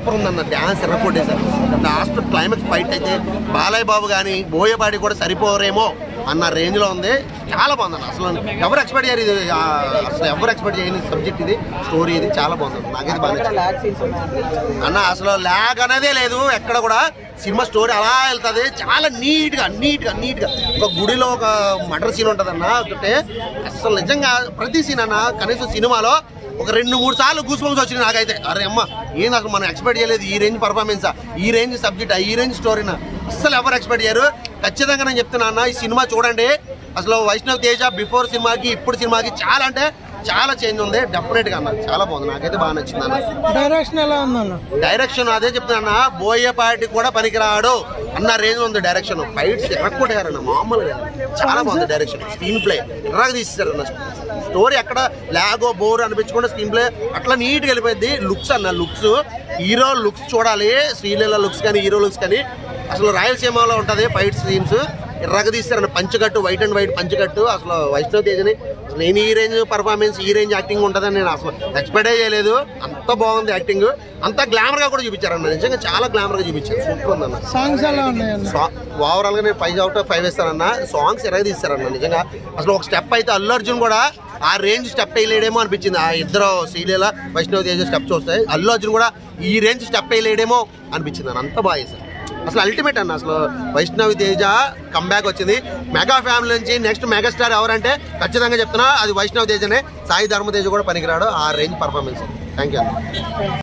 Super ఉందన్న dance ఎర్రకొట్టేశారు last climax fight అయితే బాలయ్య బాబు కానీ బోయపాటి కూడా సరిపోరేమో అన్న రేంజ్లో ఉంది చాలా బాగుందన్న అసలు ఎవరు ఎక్స్పెక్ట్ చేయరు ఇది ఆ, అసలు ఎవరు ఎక్స్పెక్ట్ చేయని సబ్జెక్ట్ ఇది స్టోరీ ఇది చాలా బాగుంది నాకైతే బాగా నచ్చింది. అన్న అసలు ల్యాగ్ అనేదే లేదు ఎక్కడ కూడా సినిమా స్టోరీ అలా వెళ్తుంది చాలా నీట్ గా నీట్ గా నీట్ గా ఒక గుడిలో ఒక మర్డర్ సీన్ ఉంటుంది అన్న ఒకటే అసలు నిజంగా ప్రతి సీన్ అన్న కనీసం సినిమాలో ఒక రెండు మూడు సార్లు గూస్బంప్స్ వచ్చింది నాకైతే అరే అమ్మ ఏంది అసలు మనం ఎక్స్పెక్ట్ చేయలేదు ఈ రేంజ్ పర్ఫార్మెన్సా ఈ రేంజ్ సబ్జెక్ట్ ఈ రేంజ్ స్టోరీనా అస్సలు ఎవరు ఎక్స్పెక్ట్ చేయరు ఖచ్చితంగా నేను చెప్తున్నా అన్న ఈ సినిమా చూడండి అసలు వైష్ణవ్ తేజ బిఫోర్ సినిమాకి ఇప్పుడు సినిమాకి చాలా అంటే చాలా చేంజ్ ఉంది డెఫినెట్ గా అన్న చాలా బాగుంది నాకైతే బాగా నచ్చింది అన్న డైరెక్షన్ ఎలా ఉందన్న డైరెక్షన్ అదే చెప్తున్నా బోయేపాటి కూడా పనికిరాడు అన్న రేంజ్ ఉంది డైరెక్షన్ ఫైట్స్ ఎరక్కొట్టారన్న మామూలుగా చాలా బాగుంది డైరెక్షన్ స్క్రీన్ ప్లే ఎర్రగా తీసేశారన్న స్టోరీ ఎక్కడ లాగో బోర్ అనిపించకుండా స్క్రీన్ ప్లే అట్లా నీట్గా వెళ్ళిపోయింది లుక్స్ అన్న లుక్స్ హీరో లుక్స్ చూడాలి శ్రీలీల లుక్స్ కానీ హీరో లుక్స్ కానీ అసలు రాయలసీమలో ఉంటుంది ఫైట్ సీన్స్ ఎర్రగా తీస్తారన్న పంచకట్టు వైట్ అండ్ వైట్ పంచకట్టు అసలు వైష్ణవ్ తేజని అసలు నేను ఈ రేంజ్ పర్ఫార్మెన్స్ ఈ రేంజ్ యాక్టింగ్ ఉంటుందని నేను అసలు ఎక్స్పెక్టే చేయలేదు అంత బాగుంది యాక్టింగ్ అంత గ్లామర్ గా కూడా చూపించారన్న నిజంగా చాలా గ్లామర్ గా చూపించారు సూపర్ ఉందన్న సాంగ్స్ ఎలా ఉన్నాయన్న ఓవరాల్ గా నేను ఫైవ్ అవుట్ ఆఫ్ ఫైవ్ వేస్తానన్న సాంగ్స్ ఎరగ తీస్తారన్న నిజంగా అసలు ఒక స్టెప్ అయితే అల్లు అర్జున్ కూడా ఆ రేంజ్ స్టెప్ వేయలేడేమో అనిపించింది ఆ ఇద్దరు శ్రీలీల వైష్ణవ్ తేజ స్టెప్స్ వస్తాయి అల్లు అర్జున్ కూడా ఈ రేంజ్ స్టెప్ వేయలేడేమో అనిపించింది అన్న అంత బాగా చేశారు అసలు అల్టిమేట్ అన్న అసలు వైష్ణవి తేజ కంబ్యాక్ వచ్చింది మెగా ఫ్యామిలీ నుంచి నెక్స్ట్ మెగాస్టార్ ఎవరంటే ఖచ్చితంగా చెప్తున్నా అది వైష్ణవ్ తేజనే సాయి ధర్మ తేజ కూడా పనికిరాడు ఆ రేంజ్ పర్ఫార్మెన్స్ థ్యాంక్ యూ అన్న